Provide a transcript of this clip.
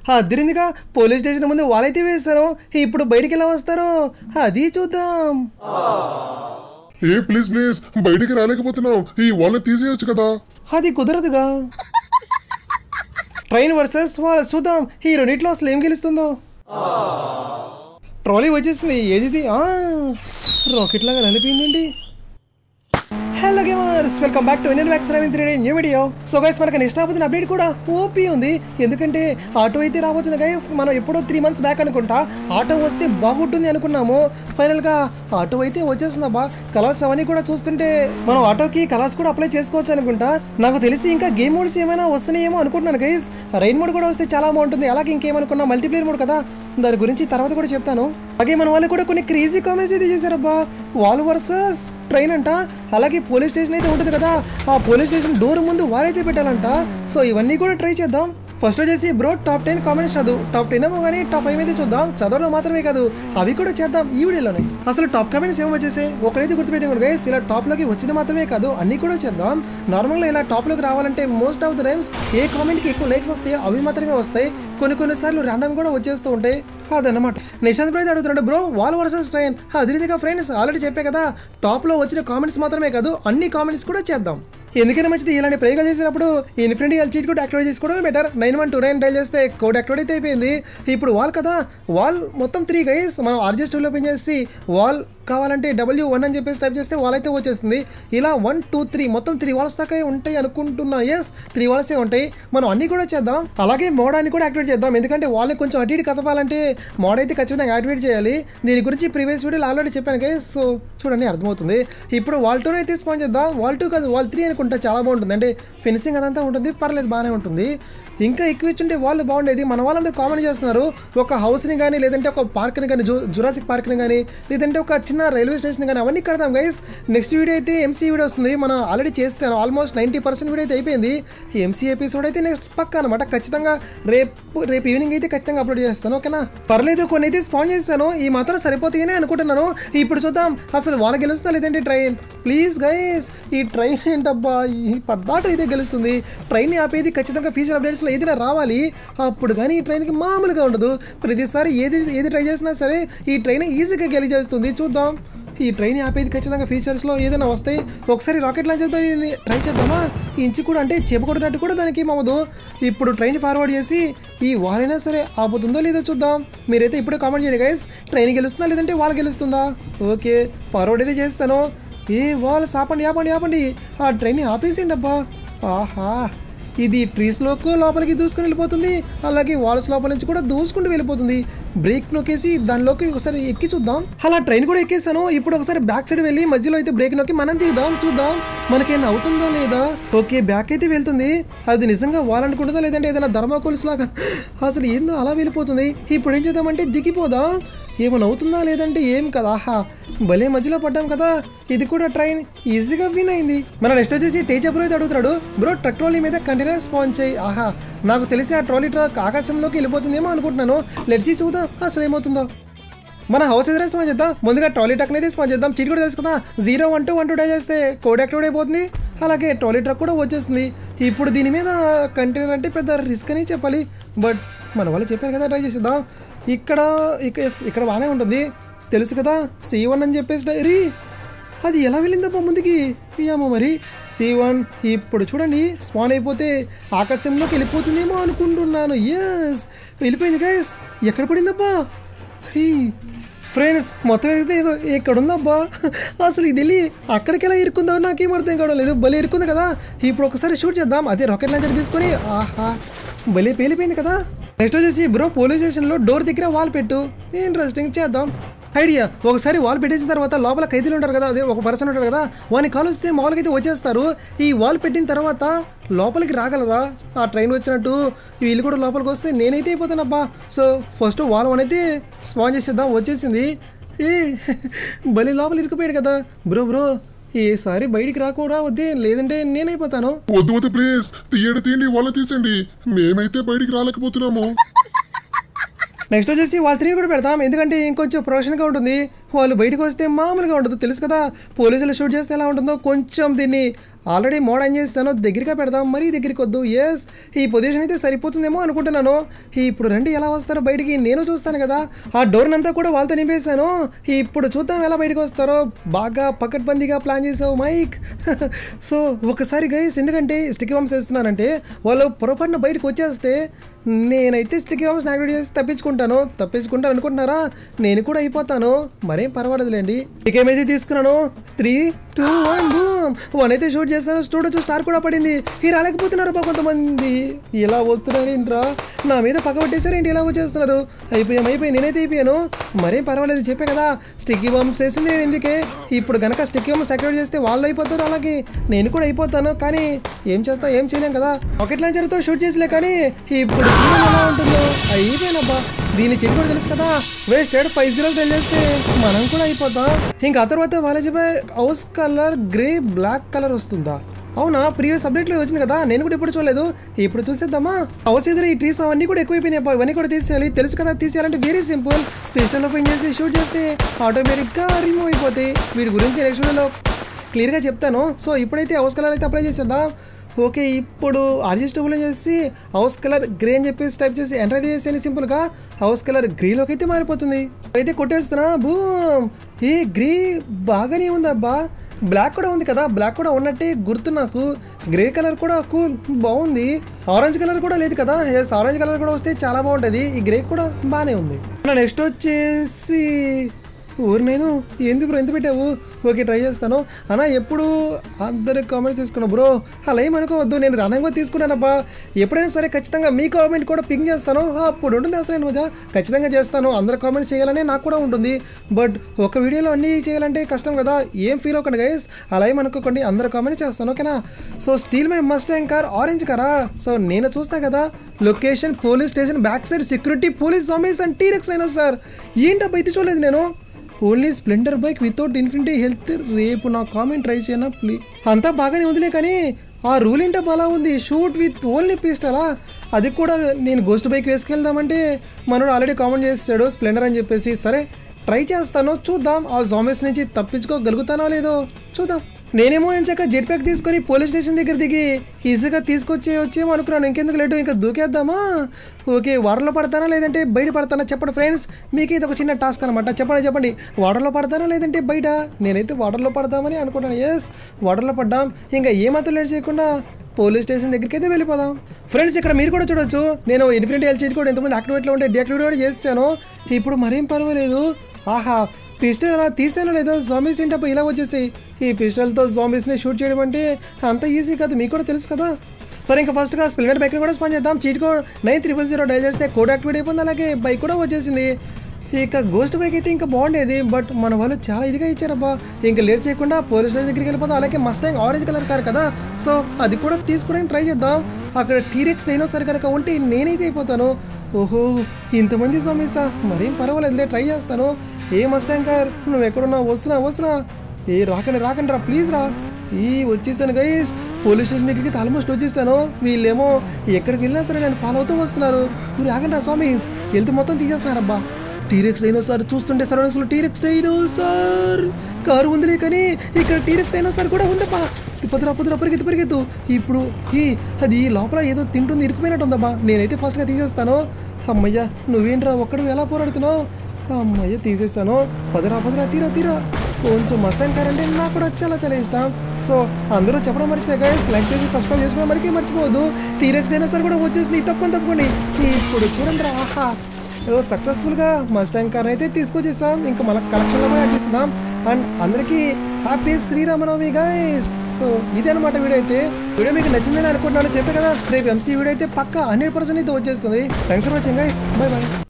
అద్దరిందిగా police station ముందు వాళ్ళైతే వేశారు ఇప్పుడు బయటికి ఎలా వస్తారో అది చూద్దాం ఏ ప్లీజ్ ప్లీజ్ బయటికి రాలేకపోతున్నావు ఈ వాళ్ళని తీసేయొచ్చు కదా అది కుదరదుగా ట్రైన్ వర్సెస్ వాళ్ళ చూద్దాం ఈ రెండిట్లో అసలు ఏం గెలుస్తుందో ట్రాలీ వచ్చేసింది ఏది ఇది? ఆ, రాకెట్ లాగా నలిపిందండి hello gamers welcome back to Indian back seven three new video so guys మనకి నెక్స్ట్ రాబోతున్న అప్డేట్ కూడా ఓపీ ఉంది ఎందుకంటే ఆటో అయితే రాబోతుంది గైస్ మనం ఎప్పుడో త్రీ మంత్స్ బ్యాక్ అనుకుంటా ఆటో వస్తే బాగుంటుంది అనుకున్నాము ఫైనల్గా ఆటో అయితే వచ్చేసిందబ్బా కలర్స్ అవన్నీ కూడా చూస్తుంటే మనం ఆటోకి కలర్స్ కూడా అప్లై చేసుకోవచ్చు అనుకుంటా నాకు తెలిసి ఇంకా గేమ్ మోడ్స్ ఏమైనా వస్తున్నాయేమో అనుకుంటున్నాను గైస్ రైన్ మోడ్ కూడా వస్తే చాలా బాగుంటుంది అలాగే ఇంకేమనుకున్నా మల్టీప్లేయర్ మోడ్ కదా దాని గురించి తర్వాత కూడా చెప్తాను అలాగే మన వాళ్ళు కూడా కొన్ని క్రేజీ కామెంట్స్ అయితే చేశారబ్బా వాల్ వర్సెస్ ట్రైన్ అంట అలాగే పోలీస్ స్టేషన్ అయితే ఉంటుంది కదా ఆ పోలీస్ స్టేషన్ డోర్ ముందు వారైతే పెట్టాలంట సో ఇవన్నీ కూడా ట్రై చేద్దాం ఫస్ట్ వచ్చేసి బ్రో టాప్ టెన్ కామెంట్స్ చదువు టాప్ టెన్ ఏమో కానీ టాప్ ఫైవ్ అయితే చూద్దాం చదవడం మాత్రమే కాదు అవి కూడా చేద్దాం ఈ వీడియోలోనే అసలు టాప్ కామెంట్స్ ఏమో వచ్చేసి ఒకరైతే గుర్తుపెట్టుకోండి గైస్ ఇలా టాప్ లోకి వచ్చిన మాత్రమే కాదు అన్ని కూడా చేద్దాం నార్మల్గా ఇలా టాప్ లోకి రావాలంటే most of the times a comment కి ఎక్కువ లైక్స్ వస్తాయో అవి మాత్రమే వస్తాయి కొన్ని కొన్ని సార్లు ర్యాండమ్ కూడా వచ్చేస్తూ ఉంటాయి అదన్నమాట నిశాంత్ ప్రైజ్ అడుగుతున్నాడు బ్రో వాల్ వర్సెస్ ట్రైన్ అదిరిదిగా ఫ్రెండ్స్ ఆల్రెడీ చెప్పే కదా టాప్ లో వచ్చిన కామెంట్స్ మాత్రమే కాదు అన్ని కామెంట్స్ కూడా చేద్దాం ఎందుకైనా మంచిది ఇలాంటి ప్రయోగాలు చేసినప్పుడు infinity L cheat code activate చేసుకోవడమే better nine one two nine dial చేస్తే కోడ్ యాక్టివేట్ అయితే అయిపోయింది ఇప్పుడు వాల్ కదా వాల్ మొత్తం త్రీ గైస్ మనం ఆర్జెస్ టూలో ఓపెన్ చేసి వాల్ కావాలంటే డబ్ల్యూ వన్ అని చెప్పేసి టైప్ చేస్తే వాల్ అయితే వచ్చేస్తుంది ఇలా వన్ టూ త్రీ మొత్తం త్రీ వాల్స్ దాకా ఉంటాయి అనుకుంటున్నా ఎస్ త్రీ వాల్సే ఉంటాయి మనం అన్ని కూడా చేద్దాం అలాగే మోడాన్ని కూడా యాక్టివేట్ చేద్దాం ఎందుకంటే వాళ్ళని కొంచెం అటు ఇటు కదపాలంటే మోడ్ అయితే ఖచ్చితంగా యాక్టివేట్ చేయాలి దీని గురించి ప్రీవియస్ వీడియోలో ఆల్రెడీ చెప్పాను గైస్ సో చూడండి అర్థమవుతుంది ఇప్పుడు వాల్ టూని అయితే స్పాన్ చేద్దాం వాల్ టూ కాదు వాల్ త్రీ అనుకుంటా చాలా బాగుంటుంది అంటే ఫినిషింగ్ అదంతా ఉంటుంది పర్లేదు బాగానే ఉంటుంది ఇంకా ఎక్కువ ఇచ్చుంటే వాళ్ళు బాగుండేది మన వాళ్ళందరూ కామెంట్ చేస్తున్నారు ఒక హౌస్ని కానీ లేదంటే ఒక పార్క్ని కానీ జూ జురాసిక్ పార్క్ని కానీ లేదంటే ఒక చిన్న రైల్వే స్టేషన్ కానీ అవన్నీ కడతాం గైస్ నెక్స్ట్ వీడియో అయితే ఎంసీ వీడియో వస్తుంది మనం ఆల్రెడీ చేస్తాను ఆల్మోస్ట్ నైంటీ పర్సెంట్ వీడియో అయితే అయిపోయింది ఈ ఎంసీ ఎపిసోడ్ అయితే నెక్స్ట్ పక్క అనమాట ఖచ్చితంగా రేపు రేపు ఈవినింగ్ అయితే ఖచ్చితంగా అప్లోడ్ చేస్తాను ఓకేనా పర్లేదు కొన్ని అయితే స్పాన్ చేస్తాను ఈ మాత్రం సరిపోతాయని అనుకుంటున్నాను ఇప్పుడు చూద్దాం అసలు వాళ్ళ గెలుస్తుందా లేదంటే ట్రైన్ ప్లీజ్ గైస్ ఈ ట్రైన్ ఏంటబ్బా ఈ పద్దాక ఇదే గెలుస్తుంది ట్రైన్ ఆపేది ఖచ్చితంగా ఫ్యూచర్ అప్డేట్స్లో ఏదైనా రావాలి అప్పుడు కానీ ఈ ట్రైన్కి మామూలుగా ఉండదు ప్రతిసారి ఏది ఏది ట్రై చేసినా సరే ఈ ట్రైన్ ఈజీగా గెలిచేస్తుంది చూద్దాం ఈ ట్రైన్ ఆపేది ఖచ్చితంగా ఫీచర్స్లో ఏదైనా వస్తాయి ఒకసారి రాకెట్ లాంచర్తో దీన్ని ట్రై చేద్దామా ఈ ఇంచు కూడా అంటే చెప్పుకొట్టినట్టు కూడా దానికి ఏమవ్వదు ఇప్పుడు ట్రైన్ ఫార్వర్డ్ చేసి ఈ వారైనా సరే ఆపుతుందో లేదో చూద్దాం మీరైతే ఇప్పుడే కామెంట్ చేయండి గైస్ ట్రైన్ గెలుస్తుందా లేదంటే వాళ్ళు గెలుస్తుందా ఓకే ఫార్వర్డ్ అయితే చేస్తాను ఏ వాళ్ళు ఆపండి ఆపండి ఆపండి ఆ ట్రైన్ని ఆపేసిండి అబ్బా ఆహా ఇది ట్రీస్లోకి లోపలికి దూసుకుని వెళ్ళిపోతుంది అలాగే వాల్స్ లోపల నుంచి కూడా దూసుకుంటూ వెళ్ళిపోతుంది బ్రేక్ నొక్కేసి దానిలోకి ఒకసారి ఎక్కి చూద్దాం అలా ట్రైన్ కూడా ఎక్కేసాను ఇప్పుడు ఒకసారి బ్యాక్ సైడ్ వెళ్ళి మధ్యలో అయితే బ్రేక్ నొక్కి మనం దిగుదాం చూద్దాం మనకేమైనా అవుతుందా లేదా ఓకే బ్యాక్ అయితే వెళ్తుంది అది నిజంగా వాలనుకుంటుందా లేదంటే ఏదైనా ధర్మాకోల్స్ లాగా అసలు ఏందో అలా వెళ్ళిపోతుంది ఇప్పుడు ఏం చేద్దామంటే దిగిపోదా ఏమైనా అవుతుందా లేదంటే ఏం కదా ఆహా భలే మధ్యలో పడ్డాం కదా ఇది కూడా ట్రైన్ ఈజీగా విన్ అయింది మన నెక్స్ట్ వచ్చేసి తేజ బ్రో అయితే అడుగుతాడు బ్రో ట్రక్ ట్రాలీ మీద కంటైనర్ స్పాన్ చేయి ఆహా నాకు తెలిసి ఆ ట్రాలీ ట్రక్ ఆకాశంలోకి వెళ్ళిపోతుందేమో అనుకుంటున్నాను లెట్సీ చూద్దాం అసలు ఏమవుతుందో మన హౌస్ ఎదురే స్పాన్ చేద్దాం ముందుగా ట్రాలీ ట్రక్ అయితే స్పాన్ చేద్దాం చీట్ కూడా తెలుసు కదా zero one two one two dial చేస్తే కోడ్ యాక్టివేట్ అయిపోతుంది అలాగే ట్రాలీ ట్రక్ కూడా వచ్చేస్తుంది ఇప్పుడు దీని మీద కంటైనర్ అంటే పెద్ద రిస్క్ అని చెప్పాలి బట్ మన వాళ్ళు చెప్పారు కదా ట్రై చేసేద్దాం ఇక్కడ ఇక్కడ ఇక్కడ బాగానే ఉంటుంది తెలుసు కదా సి వన్ అని చెప్పేసి డైరీ అది ఎలా వెళ్ళిందబ్బా ముందుకి ఏమో మరి సి వన్ ఇప్పుడు చూడండి స్పాన్ అయిపోతే ఆకాశంలోకి వెళ్ళిపోతుందేమో అనుకుంటున్నాను ఎస్ వెళ్ళిపోయింది గైస్ ఎక్కడ పడిందబ్బా అరే ఫ్రెండ్స్ మొత్తం అయితే ఏదో ఇక్కడ ఉందబ్బా అసలు ఇది వెళ్ళి అక్కడికి ఎలా ఇరుకుందో నాకేం అర్థం కావడం లేదు భలే ఇరుకుంది కదా ఇప్పుడు ఒకసారి షూట్ చేద్దాం అదే రాకెట్ లాంచర్ తీసుకొని ఆహా భలే పేలిపోయింది కదా నెక్స్ట్ వచ్చేసి బ్రో పోలీస్ స్టేషన్లో డోర్ దగ్గర వాల్ పెట్టు ఇంట్రెస్టింగ్ చేద్దాం ఐడియా ఒకసారి వాల్ పెట్టేసిన తర్వాత లోపల ఖైదీలు ఉంటారు కదా అదే ఒక పర్సన్ ఉంటారు కదా వాడిని కాలుస్తే మామూలుగా అయితే వచ్చేస్తారు ఈ వాల్ పెట్టిన తర్వాత లోపలికి రాగలరా ఆ ట్రైన్ వచ్చినట్టు వీళ్ళు కూడా లోపలికి వస్తే నేనైతే అయిపోతానబ్బా సో ఫస్ట్ వాల్ వన్ అయితే స్పాన్ చేసేద్దాం వచ్చేసింది ఏ భలే లోపల ఇరుకుపోయాడు కదా బ్రో బ్రో ఈసారి బయటికి రాకూడదా వద్దే లేదంటే నేనైపోతాను వద్దు వద్దు ప్లీజ్ తీయండి తీయండి వాళ్ళని తీసండి మేమైతే బయటికి రాలేకపోతున్నాము నెక్స్ట్ వచ్చేసి వాళ్ళ త్రీ కూడా పెడతాం ఎందుకంటే ఇంకొంచెం ప్రొఫెషన్గా ఉంటుంది వాళ్ళు బయటకు వస్తే మామూలుగా ఉండదు తెలుసు కదా పోలీసులు షూట్ చేస్తే ఎలా ఉంటుందో కొంచెం దీన్ని ఆల్రెడీ మోడ్ ఆన్ చేస్తాను దగ్గరగా పెడదాం మరీ దగ్గరికి వద్దు ఎస్ ఈ పొజిషన్ అయితే సరిపోతుందేమో అనుకుంటున్నాను ఇప్పుడు రండి ఎలా వస్తారో బయటికి నేను చూస్తాను కదా ఆ డోర్ని అంతా కూడా వాళ్ళతో నింపేశాను ఇప్పుడు చూద్దాం ఎలా బయటకు వస్తారో బాగా పకడ్బందీగా ప్లాన్ చేసావు మైక్ సో ఒకసారి గైస్ ఎందుకంటే స్టిక్ బాంబ్స్ వేస్తున్నానంటే వాళ్ళు పొరపాటున బయటకు వచ్చేస్తే నేనైతే స్టిక్ బాంబ్స్ యాక్టివేట్ చేసి తప్పించుకుంటాను తప్పించుకుంటాను అనుకుంటున్నారా నేను కూడా అయిపోతాను మరేం పర్వాలేదులేండి ఇక ఏమైతే తీసుకున్నాను three two one boom one అయితే షూట్ చేస్తాను స్టూడియో స్టార్ కూడా పడింది ఈ రాలేకపోతున్నారు బా కొంతమంది ఇలా వస్తున్నారు ఏంట్రా నా మీద పక్క పట్టేశారు ఏంటి ఇలా వచ్చేస్తున్నారు అయిపోయాం అయిపోయి నేనైతే అయిపోయాను మరేం పర్వాలేదు చెప్పే కదా స్టిక్కీ బాంబ్స్ వేసింది నేను ఎందుకే ఇప్పుడు గనక స్టిక్కీ బాంబ్స్ యాక్టివేట్ చేస్తే వాళ్ళు అయిపోతారు అలాగే నేను కూడా అయిపోతాను కానీ ఏం చేస్తా ఏం చేయలేం కదా రాకెట్ లాంచర్తో షూట్ చేసలే కానీ ఇప్పుడు చూడండి ఎలా ఉంటుందో అయిపోయినబ్బా దీని చెట్టు కూడా తెలుసు కదా వేస్టెడ్ ఫైవ్ జీరో టెల్ చేస్తే మనం కూడా అయిపోతాం ఇంకా ఆ తర్వాత వాళ్ళజీపై house colour grey black colour వస్తుందా అవునా ప్రీవియస్ అప్డేట్లో వచ్చింది కదా నేను కూడా ఇప్పుడు చూడలేదు ఇప్పుడు చూసేద్దామా హౌస్ ఎదురు ఈ ట్రీస్ అవన్నీ కూడా ఎక్కువైపోయినాయి అబ్బా ఇవన్నీ కూడా తీసేయాలి తెలుసు కదా తీసేయాలంటే వెరీ సింపుల్ పిస్టల్ ఓపెన్ చేసి షూట్ చేస్తే ఆటోమేటిక్గా రిమూవ్ అయిపోతాయి వీటి గురించి నెక్స్ట్ వీడియోలో క్లియర్గా చెప్తాను సో ఇప్పుడైతే హౌస్ కలర్ అయితే అప్లై చేసేద్దాం ఓకే ఇప్పుడు ఆర్జిస్టబుల్ చేసి హౌస్ కలర్ గ్రే అని చెప్పేసి టైప్ చేసి ఎంటర్ అయితే చేసేయండి సింపుల్గా హౌస్ కలర్ గ్రీలోకి అయితే మారిపోతుంది అయితే కొట్టేస్తున్నా బూమ్ ఈ గ్రీ బాగానే ఉంది అబ్బా బ్లాక్ కూడా ఉంది కదా బ్లాక్ కూడా ఉన్నట్టే గుర్తు నాకు గ్రే కలర్ కూడా కూల్ బాగుంది ఆరెంజ్ కలర్ కూడా లేదు కదా ఎస్ ఆరెంజ్ కలర్ కూడా వస్తే చాలా బాగుంటుంది ఈ గ్రే కూడా బాగానే ఉంది నెక్స్ట్ వచ్చేసి ఊరు నేను ఎందుకు బ్రో ఎంత పెట్టావు ఓకే ట్రై చేస్తాను అన్నా ఎప్పుడు అందరికి కామెంట్స్ తీసుకున్నా బ్రో అలా ఏమనుకోవద్దు నేను రణంగా తీసుకున్నానబ్బా ఎప్పుడైనా సరే ఖచ్చితంగా మీ కామెంట్ కూడా పింక్ చేస్తాను అప్పుడు ఉంటుంది అసలు నేను మజా ఖచ్చితంగా చేస్తాను అందరు కామెంట్స్ చేయాలని నాకు కూడా ఉంటుంది బట్ ఒక వీడియోలో అన్నీ చేయాలంటే కష్టం కదా ఏం ఫీల్ అవ్వకండి గైస్ అలా ఏమనుకోకండి అందరు కామెంట్ చేస్తాను ఓకేనా so steal my must car orange కారా సో నేను చూస్తా కదా location police station back side security police సోమేస్ అండ్ టీరెక్స్ అయినా సార్ ఏంటబ్బా ఇది చూడలేదు నేను only Splendor bike without infinity health రేపు నా కామెంట్ ట్రై చేయనా ప్లీజ్ అంతా బాగానే ఉందిలే కానీ ఆ రూల్ ఏంటో బాగా ఉంది షూట్ విత్ ఓన్లీ పిస్టలా అది కూడా నేను గోస్ట్ బైక్ వేసుకెళ్దామంటే మనోడు ఆల్రెడీ కామెంట్ చేసాడు స్ప్లెండర్ అని చెప్పేసి సరే ట్రై చేస్తాను చూద్దాం ఆ జామెస్ నుంచి తప్పించుకోగలుగుతానో లేదో చూద్దాం నేనేమో ఎంచాక జెట్ ప్యాక్ తీసుకొని పోలీస్ స్టేషన్ దగ్గర దిగి ఈజీగా తీసుకొచ్చే వచ్చేమో అనుకున్నాను ఇంకెందుకు లేటు ఇంకా దూకేద్దామా ఓకే వాటర్లో పడతానా లేదంటే బయట పడతానా చెప్పండి ఫ్రెండ్స్ మీకు ఇది ఒక చిన్న టాస్క్ అనమాట చెప్పండి చెప్పండి వాటర్లో పడతానా లేదంటే బయట నేనైతే వాటర్లో పడదామని అనుకున్నాను ఎస్ వాటర్లో పడ్డాం ఇంకా ఏమాత్రం లేట్ చేయకుండా పోలీస్ స్టేషన్ దగ్గరికి అయితే వెళ్ళిపోదాం ఫ్రెండ్స్ ఇక్కడ మీరు కూడా చూడొచ్చు నేను ఇన్ఫినిటీ ఎల్చీట్ కూడా ఎంతమంది యాక్టివేట్లో ఉంటే డీయాక్టివేట్ కూడా చేశాను ఇప్పుడు మరేం పర్వాలేదు ఆహా పిస్టల్ అలా తీసానో లేదో జాంబీస్ ఏంటప్ప ఇలా వచ్చేసి ఈ పిస్టల్తో జాంబీస్ని షూట్ చేయడం అంటే అంత ఈజీ కాదు మీకు కూడా తెలుసు కదా సరే ఇంకా ఫస్ట్గా స్ప్లెండర్ బైక్ని కూడా స్పాన్ చేద్దాం cheat code nine triple zero dial చేస్తే కోడ్ యాక్టివేట్ అయిపోయింది అలాగే బైక్ కూడా వచ్చేసింది ఇక గోస్ట్ బైక్ అయితే ఇంకా బాగుండేది బట్ మన వాళ్ళు చాలా ఇదిగా ఇచ్చారబ్బా ఇంకా లేట్ చేయకుండా పోలీస్ స్టేషన్ దగ్గరికి వెళ్ళిపోతాం అలాగే మస్టాంగ్ ఆరెంజ్ కలర్ కార్ కదా సో అది కూడా తీసుకోవడానికి ట్రై చేద్దాం అక్కడ టీరెక్స్ నేను సరి కనుక ఉంటే నేనైతే అయిపోతాను ఓహో ఇంతమంది సోమేసా మరేం పర్వాలేదులే ట్రై చేస్తాను ఏ మస్టాంగ్ కార్ నువ్వు ఎక్కడున్నా వస్తున్నా వస్తున్నా ఏ రాకండి రాకండి రా ప్లీజ్ రా ఈ వచ్చేసాను గైస్ పోలీస్ స్టేషన్ దగ్గరికి ఆల్మోస్ట్ వచ్చేసాను వీళ్ళేమో ఎక్కడికి వెళ్ళినా సరే నేను ఫాలో అవుతూ వస్తున్నారు మీరు ఆగండి రా స్వామి వెళ్తే మొత్తం తీసేస్తున్నారబ్బా టీరెక్స్ డైనోసార్ చూస్తుంటే సరౌండింగ్స్లో టీరెక్స్ డైనోసార్ కారు ఉందిలే కానీ ఇక్కడ టీరెక్స్ డైనోసార్ కూడా ఉందబ్బా పదరా పదరా పరిగెత్తు పరిగెత్తు ఇప్పుడు ఈ అది లోపల ఏదో తింటుంది ఇరుకుపోయినట్టు ఉందబ్బా నేనైతే ఫస్ట్గా తీసేస్తాను అమ్మయ్యా నువ్వేంట్రా ఒక్కడు ఎలా పోరాడుతున్నావు అమ్మయ్య తీసేసాను పదరా పదరా తీరా తీరా కొంచెం మస్టాంగ్ కార్ అంటే నాకు కూడా చాలా చాలా ఇష్టం సో అందరూ చెప్పడం మర్చిపోయి గైస్ లైక్ చేసి సబ్స్క్రైబ్ చేసుకోవడం మరికి మర్చిపోవద్దు టీరెక్స్ డైనోసార్ కూడా వచ్చేసింది తప్పని తప్పుకోండి ఇప్పుడు చూడండి రా ఆహా సక్సెస్ఫుల్గా మస్టాంగ్ కార్ అయితే తీసుకొచ్చేసాం ఇంకా మన కలెక్షన్లో కూడా యాడ్ చేస్తున్నాం అండ్ అందరికీ హ్యాపీ శ్రీరామనవమి గైస్ సో ఇది అనమాట వీడియో అయితే వీడియో మీకు నచ్చిందని అనుకుంటున్నాను చెప్పే కదా రేపు ఎంసీ వీడియో అయితే పక్క హండ్రెడ్ పర్సెంట్ అయితే వచ్చేస్తుంది thanks for watching guys bye by